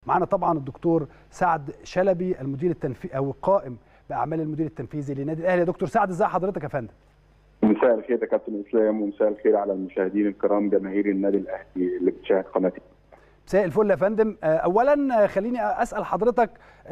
معانا طبعا الدكتور سعد شلبي المدير التنفيذي او القائم باعمال المدير التنفيذي للنادي الاهلي يا دكتور سعد ازي حضرتك يا فندم مساء الخير يا كابتن اسلام ومساء الخير على المشاهدين الكرام جماهير النادي الاهلي اللي بتشاهد قناتي مساء الفل يا فندم اولا خليني اسال حضرتك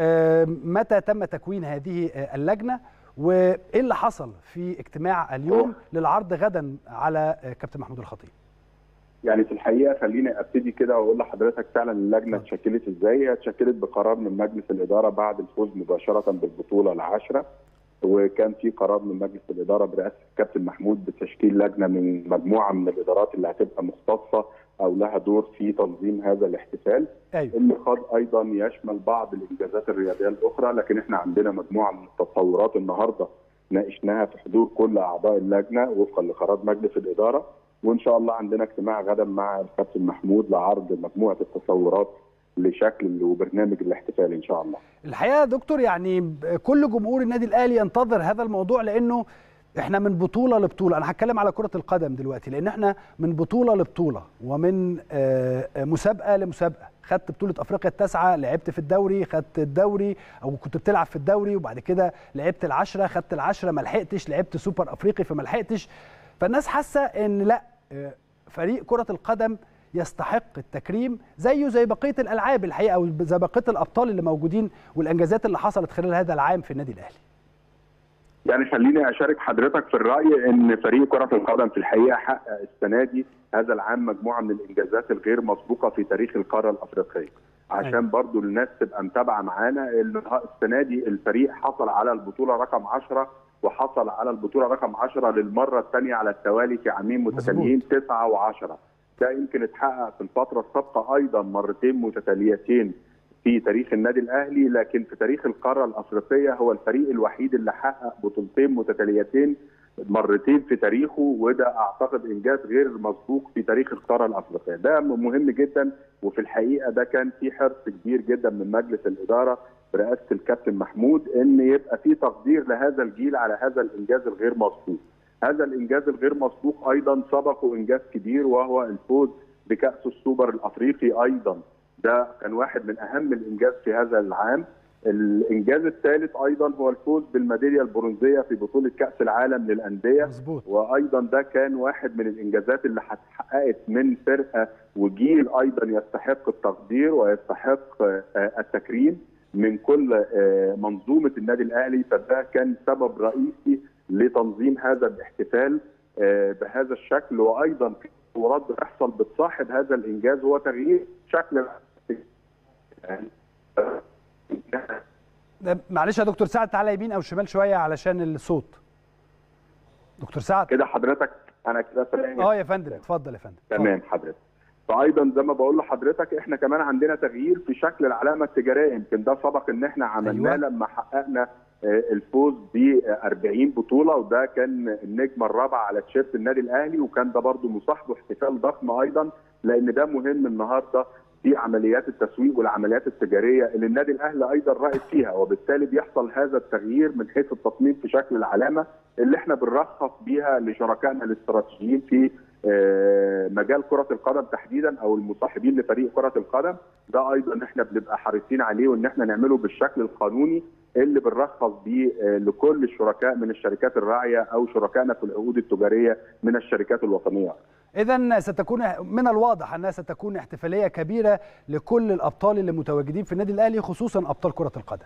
متى تم تكوين هذه اللجنه وايه اللي حصل في اجتماع اليوم للعرض غدا على كابتن محمود الخطيب يعني في الحقيقه خليني ابتدي كده واقول لحضرتك فعلا اللجنه اتشكلت ازاي هي اتشكلت بقرار من مجلس الاداره بعد الفوز مباشره بالبطوله العاشره وكان في قرار من مجلس الاداره برئاسه الكابتن محمود بتشكيل لجنه من مجموعه من الادارات اللي هتبقى مختصه او لها دور في تنظيم هذا الاحتفال أيوة. اللي قد ايضا يشمل بعض الانجازات الرياضيه الاخرى لكن احنا عندنا مجموعه من التصورات النهارده ناقشناها في حضور كل اعضاء اللجنه وفقا لقرار مجلس الاداره وان شاء الله عندنا اجتماع غدا مع الكابتن محمود لعرض مجموعه التصورات لشكل وبرنامج الاحتفال ان شاء الله. الحقيقه يا دكتور يعني كل جمهور النادي الاهلي ينتظر هذا الموضوع لانه احنا من بطوله لبطوله انا هتكلم على كره القدم دلوقتي لان احنا من بطوله لبطوله ومن مسابقه لمسابقه خدت بطوله افريقيا التاسعه لعبت في الدوري خدت الدوري او كنت بتلعب في الدوري وبعد كده لعبت العشره خدت العشره ما لحقتش لعبت سوبر افريقي فما لحقتش فالناس حاسه ان لا فريق كره القدم يستحق التكريم زيه زي بقيه الالعاب الحقيقه او زي بقيه الابطال اللي موجودين والانجازات اللي حصلت خلال هذا العام في النادي الاهلي. يعني خليني اشارك حضرتك في الراي ان فريق كره القدم في الحقيقه حقق السنه دي هذا العام مجموعه من الانجازات الغير مسبوقه في تاريخ القاره الافريقيه. عشان أيوة. برضو الناس تبقى متابعه معانا السنه دي الفريق حصل على البطوله رقم 10 وحصل على البطوله رقم 10 للمره الثانيه على التوالي في عامين متتاليين 9 و10 ده يمكن اتحقق في الفتره السابقه ايضا مرتين متتاليتين في تاريخ النادي الاهلي لكن في تاريخ القاره الافريقيه هو الفريق الوحيد اللي حقق بطولتين متتاليتين مرتين في تاريخه وده اعتقد انجاز غير مسبوق في تاريخ القاره الافريقيه ده مهم جدا وفي الحقيقه ده كان في حرص كبير جدا من مجلس الاداره برئاسه الكابتن محمود ان يبقى في تقدير لهذا الجيل على هذا الانجاز الغير مسبوق هذا الانجاز الغير مسبوق ايضا سبقه انجاز كبير وهو الفوز بكاس السوبر الافريقي ايضا ده كان واحد من اهم الانجاز في هذا العام الانجاز الثالث ايضا هو الفوز بالميداليه البرونزيه في بطوله كاس العالم للانديه مزبوط. وايضا ده كان واحد من الانجازات اللي اتحققت من فرقه وجيل ايضا يستحق التقدير ويستحق التكريم من كل منظومه النادي الاهلي فده كان سبب رئيسي لتنظيم هذا الاحتفال بهذا الشكل وايضا في تطورات بتحصل بتصاحب هذا الانجاز هو تغيير شكل معلش يا دكتور سعد تعالى يمين او شمال شويه علشان الصوت دكتور سعد كده حضرتك انا كده سامعني اه يا فندم اتفضل يا فندم تمام حضرتك فايضا زي ما بقول لحضرتك احنا كمان عندنا تغيير في شكل العلامه التجاريه يمكن ده سبق ان احنا عملناه أيوة. لما حققنا الفوز ب 40 بطوله وده كان النجمه الرابعه على تيشيرت النادي الاهلي وكان ده برضه مصاحبه احتفال ضخم ايضا لان ده مهم النهارده في عمليات التسويق والعمليات التجاريه اللي النادي الاهلي ايضا رائد فيها وبالتالي بيحصل هذا التغيير من حيث التصميم في شكل العلامه اللي احنا بنرخص بيها لشركائنا الاستراتيجيين في مجال كره القدم تحديدا او المصاحبين لفريق كره القدم ده ايضا احنا بنبقى حريصين عليه وان احنا نعمله بالشكل القانوني اللي بنرخص بيه لكل الشركاء من الشركات الراعيه او شركائنا في العقود التجاريه من الشركات الوطنيه. اذا ستكون من الواضح انها ستكون احتفاليه كبيره لكل الابطال اللي متواجدين في النادي الاهلي خصوصا ابطال كره القدم.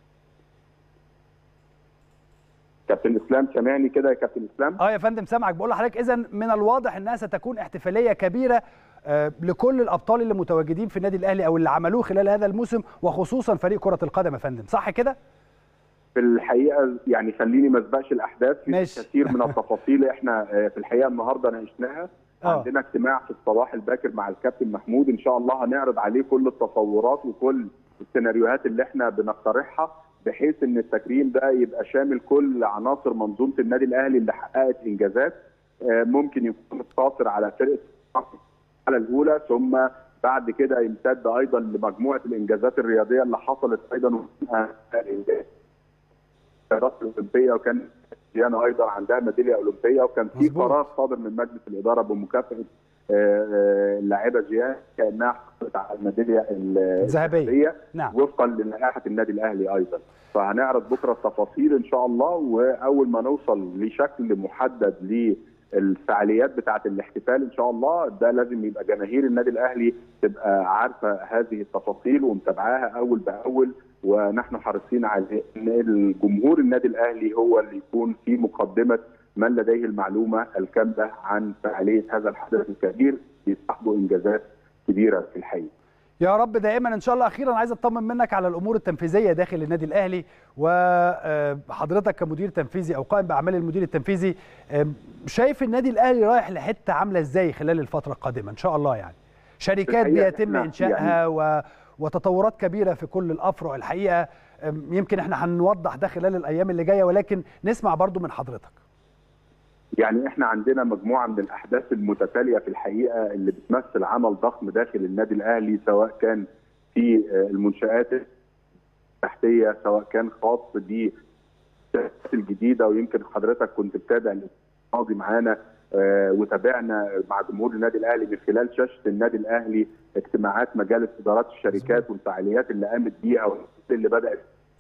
كابتن اسلام سامعني كده يا كابتن اسلام؟ اه يا فندم سامعك بقول لحضرتك اذا من الواضح انها ستكون احتفاليه كبيره لكل الابطال اللي متواجدين في النادي الاهلي او اللي عملوه خلال هذا الموسم وخصوصا فريق كره القدم يا فندم صح كده في الحقيقه يعني خليني ما اسبقش الاحداث في ماشي. كثير من التفاصيل احنا في الحقيقه النهارده ناقشناها آه. عندنا اجتماع في الصباح الباكر مع الكابتن محمود ان شاء الله هنعرض عليه كل التصورات وكل السيناريوهات اللي احنا بنقترحها بحيث ان التكريم ده يبقى شامل كل عناصر منظومه النادي الاهلي اللي حققت انجازات آه، ممكن يكون مقتصر على فرقه على الاولى ثم بعد كده يمتد ايضا لمجموعه الانجازات الرياضيه اللي حصلت ايضا الانجاز الرياضات الاولمبيه وكان ديانا ايضا عندها ميداليه اولمبيه وكان في مظبوط. قرار صادر من مجلس الاداره بمكافاه اللاعبه جيان كانها حصلت على الميداليه الذهبيه نعم. وفقا للائحه النادي الاهلي ايضا فهنعرض بكره التفاصيل ان شاء الله واول ما نوصل لشكل محدد للفعاليات بتاعه الاحتفال ان شاء الله ده لازم يبقى جماهير النادي الاهلي تبقى عارفه هذه التفاصيل ومتابعاها اول باول ونحن حريصين على ان الجمهور النادي الاهلي هو اللي يكون في مقدمه من لديه المعلومه الكامله عن فعاليه هذا الحدث الكبير يصاحبه انجازات كبيره في الحقيقه. يا رب دائما ان شاء الله اخيرا عايز اطمن منك على الامور التنفيذيه داخل النادي الاهلي وحضرتك كمدير تنفيذي او قائم باعمال المدير التنفيذي شايف النادي الاهلي رايح لحته عامله ازاي خلال الفتره القادمه ان شاء الله يعني شركات بيتم انشائها يعني و... وتطورات كبيره في كل الافرع الحقيقه يمكن احنا هنوضح ده خلال الايام اللي جايه ولكن نسمع برضو من حضرتك يعني احنا عندنا مجموعه من الاحداث المتتاليه في الحقيقه اللي بتمثل عمل ضخم داخل النادي الاهلي سواء كان في المنشات التحتيه سواء كان خاص ب الجديده ويمكن حضرتك كنت بتابع الماضي معانا وتابعنا مع جمهور النادي الاهلي من خلال شاشه النادي الاهلي اجتماعات مجالس ادارات الشركات والفعاليات اللي قامت بيها واللي بدات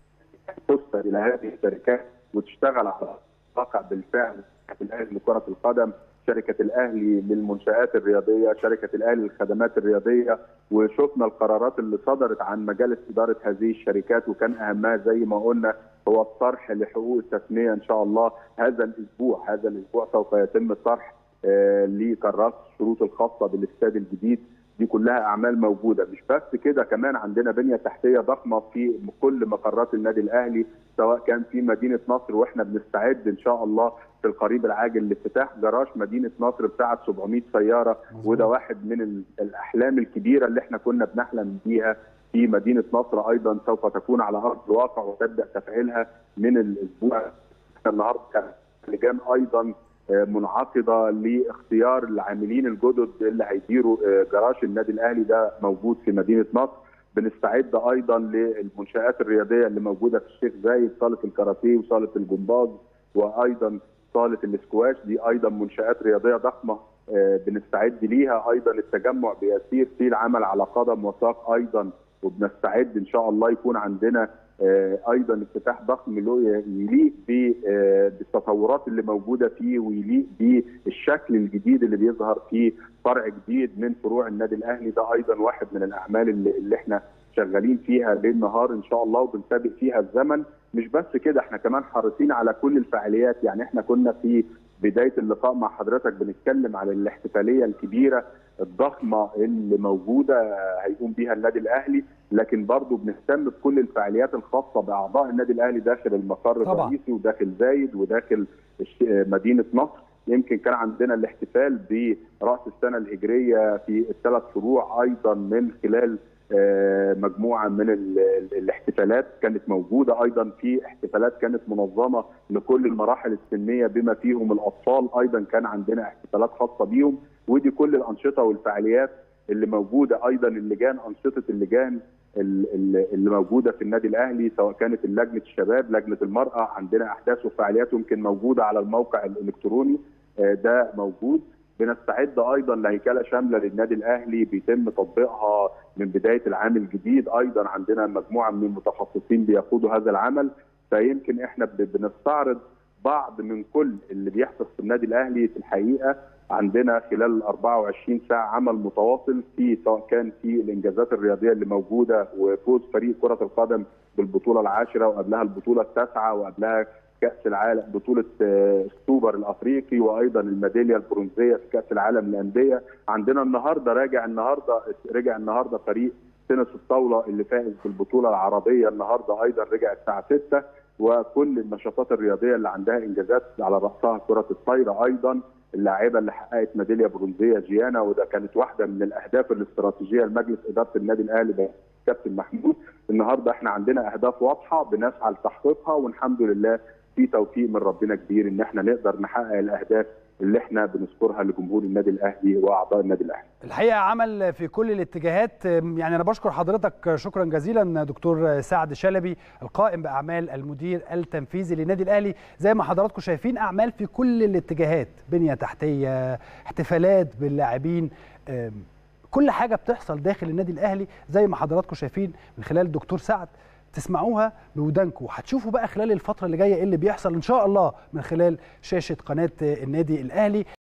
تسر الى هذه الشركات وتشتغل على واقع بالفعل الاهلي لكره القدم شركه الاهلي للمنشات الرياضيه شركه الاهلي للخدمات الرياضيه وشفنا القرارات اللي صدرت عن مجالس اداره هذه الشركات وكان اهمها زي ما قلنا هو الطرح لحقوق التسميه ان شاء الله هذا الاسبوع هذا الاسبوع سوف يتم الطرح آه لكراسه الشروط الخاصه بالاستاد الجديد دي كلها اعمال موجوده مش بس كده كمان عندنا بنيه تحتيه ضخمه في كل مقرات النادي الاهلي سواء كان في مدينه نصر واحنا بنستعد ان شاء الله في القريب العاجل لافتتاح جراج مدينه نصر بتاعه 700 سياره وده واحد من الاحلام الكبيره اللي احنا كنا بنحلم بيها في مدينه نصر ايضا سوف تكون على ارض الواقع وتبدا تفعيلها من الاسبوع النهارده كان لجان ايضا منعقده لاختيار العاملين الجدد اللي هيديروا جراج النادي الاهلي ده موجود في مدينه نصر بنستعد ايضا للمنشات الرياضيه اللي موجوده في الشيخ زايد صاله الكاراتيه وصاله الجمباز وايضا صاله الاسكواش دي ايضا منشات رياضيه ضخمه بنستعد ليها ايضا التجمع بيسير في العمل على قدم وساق ايضا وبنستعد ان شاء الله يكون عندنا ايضا افتتاح ضخم يليق بالتطورات اللي موجوده فيه ويليق بالشكل الجديد اللي بيظهر فيه فرع جديد من فروع النادي الاهلي ده ايضا واحد من الاعمال اللي, اللي احنا شغالين فيها ليل نهار ان شاء الله وبنسابق فيها الزمن مش بس كده احنا كمان حريصين على كل الفعاليات يعني احنا كنا في بدايه اللقاء مع حضرتك بنتكلم على الاحتفاليه الكبيره الضخمه اللي موجوده هيقوم بيها النادي الاهلي لكن برضه بنهتم بكل الفعاليات الخاصه باعضاء النادي الاهلي داخل المقر الرئيسي وداخل زايد وداخل مدينه نصر يمكن كان عندنا الاحتفال براس السنه الهجريه في الثلاث فروع ايضا من خلال مجموعه من الاحتفالات كانت موجوده ايضا في احتفالات كانت منظمه لكل المراحل السنيه بما فيهم الاطفال ايضا كان عندنا احتفالات خاصه بيهم ودي كل الانشطه والفعاليات اللي موجوده ايضا اللجان انشطه اللجان اللي موجوده في النادي الاهلي سواء كانت لجنه الشباب لجنه المراه عندنا احداث وفعاليات يمكن موجوده على الموقع الالكتروني ده موجود بنستعد ايضا لهيكله شامله للنادي الاهلي بيتم تطبيقها من بدايه العام الجديد ايضا عندنا مجموعه من المتخصصين بيقودوا هذا العمل فيمكن احنا بنستعرض بعض من كل اللي بيحدث في النادي الاهلي في الحقيقه عندنا خلال 24 ساعه عمل متواصل في سواء كان في الانجازات الرياضيه اللي موجوده وفوز فريق كره القدم بالبطوله العاشره وقبلها البطوله التاسعه وقبلها كاس العالم بطوله السوبر الافريقي وايضا الميداليه البرونزيه في كاس العالم للانديه عندنا النهارده راجع النهارده رجع النهارده فريق تنس الطاوله اللي فائز بالبطوله العربيه النهارده ايضا رجع الساعه 6 وكل النشاطات الرياضيه اللي عندها انجازات على راسها كره الطايره ايضا اللاعبه اللي حققت ميداليه برونزيه جيانا وده كانت واحده من الاهداف الاستراتيجيه لمجلس اداره النادي الاهلي كابتن محمود النهارده احنا عندنا اهداف واضحه بنسعى لتحقيقها والحمد لله في توفيق من ربنا كبير ان احنا نقدر نحقق الاهداف اللي احنا بنذكرها لجمهور النادي الاهلي واعضاء النادي الاهلي. الحقيقه عمل في كل الاتجاهات يعني انا بشكر حضرتك شكرا جزيلا دكتور سعد شلبي القائم باعمال المدير التنفيذي للنادي الاهلي زي ما حضراتكم شايفين اعمال في كل الاتجاهات بنيه تحتيه احتفالات باللاعبين كل حاجه بتحصل داخل النادي الاهلي زي ما حضراتكم شايفين من خلال الدكتور سعد تسمعوها بودانكم وهتشوفوا بقى خلال الفتره اللي جايه ايه اللي بيحصل ان شاء الله من خلال شاشه قناه النادي الاهلي